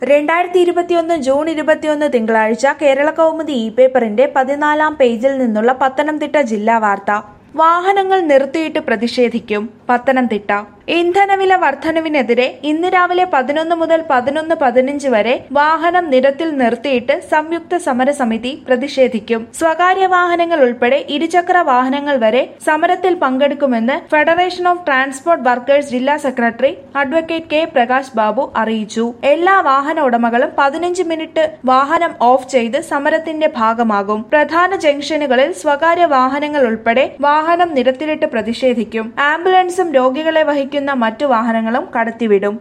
രണ്ടായിരത്തി ഇരുപത്തിയൊന്ന് ജൂൺ ഇരുപത്തിയൊന്ന് തിങ്കളാഴ്ച കേരള കൗമുദി ഇ പേപ്പറിന്റെ പതിനാലാം പേജിൽ നിന്നുള്ള പത്തനംതിട്ട ജില്ലാ വാർത്ത വാഹനങ്ങൾ നിർത്തിയിട്ട് പ്രതിഷേധിക്കും പത്തനംതിട്ട ഇന്ധനവില വർധനവിനെതിരെ ഇന്ന് രാവിലെ പതിനൊന്ന് മുതൽ പതിനൊന്ന് പതിനഞ്ച് വരെ വാഹനം നിരത്തിൽ നിർത്തിയിട്ട് സംയുക്ത സമരസമിതി പ്രതിഷേധിക്കും സ്വകാര്യ വാഹനങ്ങൾ ഉൾപ്പെടെ ഇരുചക്ര വാഹനങ്ങൾ വരെ സമരത്തിൽ പങ്കെടുക്കുമെന്ന് ഫെഡറേഷൻ ഓഫ് ട്രാൻസ്പോർട്ട് വർക്കേഴ്സ് ജില്ലാ secretary advocate K Prakash Babu അറിയിച്ചു എല്ലാ വാഹന ഉടമകളും പതിനഞ്ച് മിനിറ്റ് വാഹനം ഓഫ് ചെയ്ത് സമരത്തിന്റെ ഭാഗമാകും പ്രധാന ജംഗ്ഷനുകളിൽ സ്വകാര്യ വാഹനങ്ങൾ ഉൾപ്പെടെ വാഹനം നിരത്തിലിട്ട് പ്രതിഷേധിക്കും ആംബുലൻസും രോഗികളെ വഹിക്കുന്ന മറ്റു വാഹനങ്ങളും കടത്തിവിടും